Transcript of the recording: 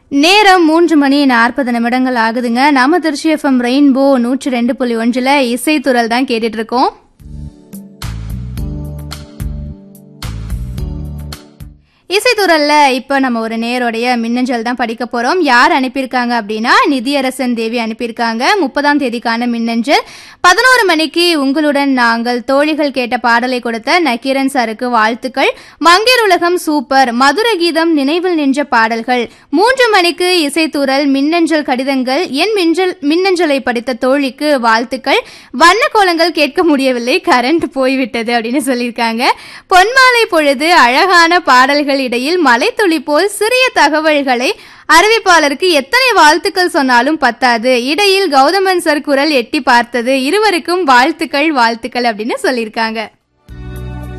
நேரம் மூன்று மணி நாற்பது நிமிடங்கள் ஆகுதுங்க நாம திருச்சி எஃப்எம் ரெயின்போ நூற்றி ரெண்டு புள்ளி ஒன்றுல இசைத்துறல் தான் கேட்டுட்டு இருக்கோம் இசைத்துறல்ல இப்ப நம்ம ஒரு நேருடைய மின்னஞ்சல் தான் படிக்க போறோம் யார் அனுப்பியிருக்காங்க அப்படின்னா நிதியரசன் தேவி அனுப்பியிருக்காங்க முப்பதாம் தேதிக்கான மின்னஞ்சல் பதினோரு மணிக்கு உங்களுடன் நாங்கள் தோழிகள் கேட்ட பாடலை கொடுத்த நக்கீரன் சாருக்கு வாழ்த்துக்கள் மங்கையர் உலகம் சூப்பர் மதுர கீதம் நினைவில் நின்ற பாடல்கள் மூன்று மணிக்கு இசைத்துறல் மின்னஞ்சல் கடிதங்கள் என் மின்னஞ்சல் மின்னஞ்சலை படித்த தோழிக்கு வாழ்த்துக்கள் வண்ண கோலங்கள் கேட்க முடியவில்லை கரண்ட் போய்விட்டது அப்படின்னு சொல்லியிருக்காங்க பொன்மாலை பொழுது அழகான பாடல்கள் இடையில் மலைத்துளி போல் சிறிய தகவல்களை அறிவிப்பாளருக்கு எத்தனை வாழ்த்துக்கள் சொன்னாலும் பத்தாது இடையில் கௌதமன் சார் குரல் எட்டி பார்த்தது இருவருக்கும் வாழ்த்துக்கள் வாழ்த்துக்கள் அப்படின்னு சொல்லியிருக்காங்க